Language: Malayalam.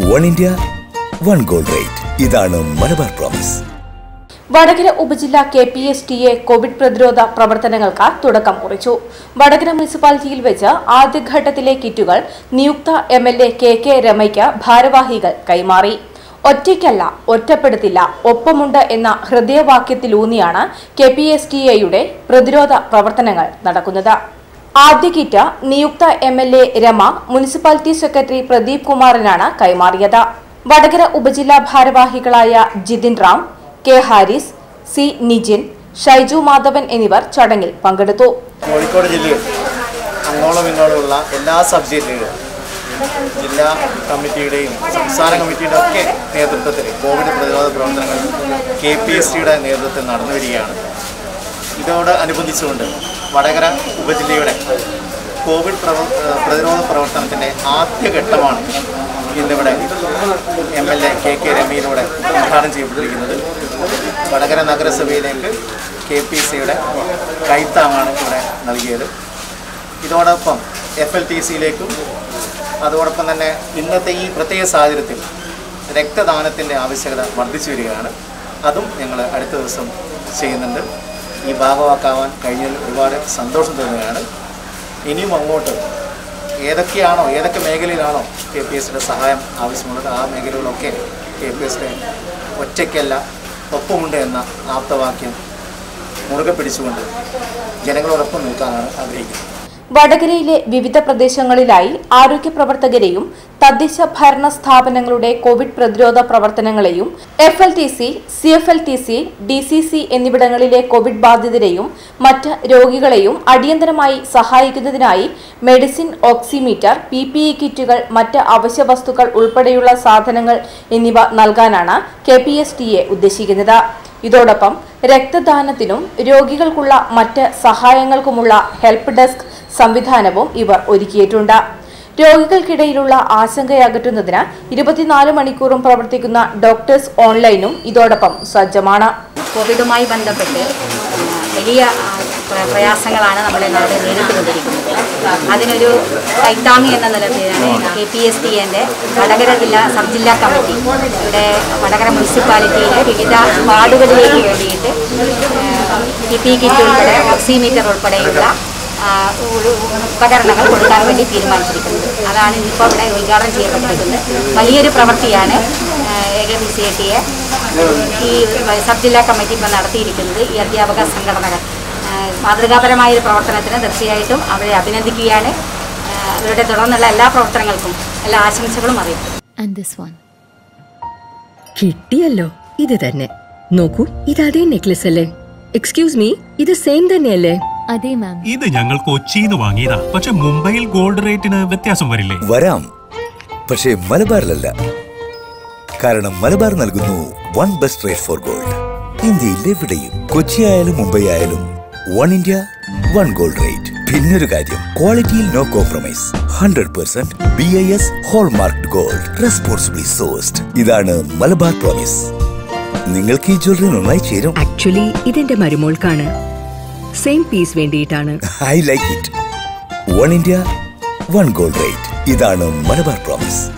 One India one gold rate ഇതാണ് മലബാർ പ്രോമിസ് വടകര ഉപജില്ല K P S T A covid പ്രതിരോധ പ്രവർത്തനങ്ങൾക്ക് തുടക്കം കുറിച്ചു വടകര മുനിസിപ്പാലിറ്റിയിൽ വെച്ച് ആദ്യഘട്ടത്തിലെ കിറ്റുകൾ നിയുക്ത M L A K K രമയ്ക്ക് ഭാരവാഹികൾ കൈമാറി ഒറ്റയ്ക്കല്ല ഒറ്റപ്പെടുത്തില്ല ഒപ്പമുണ്ട് എന്ന ഹൃദയവാക്യത്തിലൂന്നിയാണ് കെ പി എസ് ടി എയുടെ പ്രതിരോധ പ്രവർത്തനങ്ങൾ നടക്കുന്നത് ആദ്യ കിറ്റ് നിയുക്ത M L A Rama municipality secretary Pradeep കുമാറിനാണ് കൈമാറിയത് വടകര ഉപജില്ലാ ഭാരവാഹികളായ ജിതിൻ റാം കെ ഹാരിസ് സി നിജിൻ ഷൈജു മാധവൻ എന്നിവർ ചടങ്ങിൽ പങ്കെടുത്തു കോഴിക്കോട് ജില്ലയിൽ അങ്ങോളം ഇങ്ങോളമുള്ള എല്ലാ സബ് ജില്ലകളിലും ജില്ലാ കമ്മിറ്റിയുടെയും സംസ്ഥാന കമ്മിറ്റിയുടെ ഒക്കെ നേതൃത്വത്തിൽ കോവിഡ് പ്രതിരോധ പ്രവർത്തനങ്ങൾ കെ പി എസ് ടിയുടെ നേതൃത്വത്തിൽ നടന്നു വരികയാണ് ഇതോട് അനുബന്ധിച്ചുകൊണ്ട് വടകര ഉപജില്ലയുടെ കോവിഡ് പ്രവ ഏഹ് പ്രതിരോധ പ്രവർത്തനത്തിൻ്റെ ആദ്യഘട്ടമാണ് ഇന്നിവിടെ M L A K K രമയിലൂടെ ഉദ്ഘാടനം ചെയ്യപ്പെട്ടിരിക്കുന്നത് വടകര നഗരസഭയിലേക്ക് കെ പി സിയുടെ കൈത്താങ്ങാണ് ഇവിടെ നൽകിയത് ഇതോടൊപ്പം എഫ് എൽ ടി സിയിലേക്കും അതോടൊപ്പം തന്നെ ഇന്നത്തെ ഈ പ്രത്യേക സാഹചര്യത്തിൽ രക്തദാനത്തിൻ്റെ ആവശ്യകത വർദ്ധിച്ചു വരികയാണ് അതും ഞങ്ങൾ അടുത്ത ദിവസം ചെയ്യുന്നുണ്ട് ഈ ഭാഗമാക്കാവാൻ കഴിഞ്ഞതിൽ ഒരുപാട് സന്തോഷം തോന്നുകയാണ് ഇനിയും അങ്ങോട്ട് ഏതൊക്കെയാണോ ഏതൊക്കെ മേഖലയിലാണോ കെ പി എസിൻ്റെ സഹായം ആവശ്യമുള്ളത് ആ മേഖലകളൊക്കെ കെ പി എസിൻ്റെ ഒറ്റയ്ക്കല്ല ഒപ്പമുണ്ട് എന്ന ആപ്തവാക്യം മുറുകെ പിടിച്ചുകൊണ്ട് ജനങ്ങളോടൊപ്പം നിൽക്കാനാണ് ആഗ്രഹിക്കുന്നത് വടകരയിലെ വിവിധ പ്രദേശങ്ങളിലായി ആരോഗ്യ പ്രവർത്തകരെയും തദ്ദേശ ഭരണ സ്ഥാപനങ്ങളുടെ കോവിഡ് പ്രതിരോധ പ്രവർത്തനങ്ങളെയും F L T C C F L T C D C C എന്നിവിടങ്ങളിലെ കോവിഡ് ബാധിതരെയും മറ്റ് രോഗികളെയും അടിയന്തരമായി സഹായിക്കുന്നതിനായി medicine oximeter P P E കിറ്റുകൾ മറ്റ് അവശ്യ വസ്തുക്കൾ ഉൾപ്പെടെയുള്ള സാധനങ്ങൾ എന്നിവ നൽകാനാണ് K P S T A ഉദ്ദേശിക്കുന്നത് ഇതോടൊപ്പം രക്തദാനത്തിനും രോഗികൾക്കുള്ള മറ്റ് സഹായങ്ങൾക്കുമുള്ള ഹെൽപ്പ് ഡെസ്ക് സംവിധാനവും ഇവർ ഒരുക്കിയിട്ടുണ്ട് രോഗികൾക്കിടയിലുള്ള ആശങ്കയകറ്റുന്നതിന് ഇരുപത്തിനാല് മണിക്കൂറും പ്രവർത്തിക്കുന്ന ഡോക്ടേഴ്സ് ഓൺലൈനും ഇതോടൊപ്പം സജ്ജമാണ് കോവിഡുമായി ബന്ധപ്പെട്ട് വലിയ ആ, പ്ര- പ്രയാസങ്ങളാണ് നമ്മുടെ നാട് നേരിട്ടുകൊണ്ടിരിക്കുന്നത് അതിനൊരു കൈത്താങ്ങി എന്ന നിലത്തിലാണ് കെ പി എസ് ടി എൻ്റെ വടകര ജില്ലാ സബ് ജില്ലാ കമ്മിറ്റി ഇവിടെ വടകര മുനിസിപ്പാലിറ്റിയിലെ വിവിധ വാർഡുകളിലേക്ക് വേണ്ടിയിട്ട് പി പി കിറ്റ് ഉൾപ്പെടെ ഓക്സിമീറ്റർ ഉൾപ്പെടെയുള്ള ആ, ഒരു ഉപകരണങ്ങൾ കൊടുക്കാൻ വേണ്ടി തീരുമാനിച്ചിരിക്കുന്നത് അതാണ് ഇപ്പോൾ ഇവിടെ ഉദ്ഘാടനം ചെയ്യപ്പെട്ടിരിക്കുന്നത് വലിയൊരു പ്രവൃത്തിയാണ് A K P C A ടിയെ ഈ സബ് ജില്ലാ കമ്മിറ്റി ഇപ്പോൾ നടത്തിയിരിക്കുന്നത് ഈ അധ്യാപക സംഘടനകൾ ആ, മാതൃകാപരമായ ഒരു പ്രവർത്തനത്തിന് തീർച്ചയായിട്ടും അവരെ അഭിനന്ദിക്കുകയാണ് ആ, അവരുടെ തുടർന്നുള്ള എല്ലാ പ്രവർത്തനങ്ങൾക്കും എല്ലാ ആശംസകളും അറിയിക്കും and this one. കിട്ടിയല്ലോ ഇത് തന്നെ നോക്കൂ ഇത് അതേ നെക്ലസ് അല്ലേ എക്സ്ക്യൂസ് മീ ഇത് സെയിം തന്നെയല്ലേ അതെ മാം ഇത് ഞങ്ങൾ കൊച്ചിന്ന് വാങ്ങിയതാ പക്ഷെ മുംബൈയിൽ ഗോൾഡ് റേറ്റിന് വ്യത്യാസം വരില്ലേ വരാം പക്ഷേ മലബാറിലല്ല കാരണം മലബാർ നൽകുന്നു one best rate for gold ഇന്ത്യയിൽ എവിടെയും കൊച്ചി ആയാലും മുംബൈ ആയാലും one India one gold rate പിന്നൊരു കാര്യം ക്വാളിറ്റിയിൽ no compromise hundred percent B I S hallmark gold responsibly sourced ഇതാണ് മലബാർ പ്രോമിസ് നിങ്ങൾക്ക് ഈ ജ്വല്ലറി നന്നായി ചേരും ആക്ച്വലി ഇതെന്റെ മരുമോൾക്കാണ് സെയിം പീസ് വേണ്ടിയിട്ടാണ് I like it one India one gold rate ഇതാണ് മലബാർ പ്രോമിസ്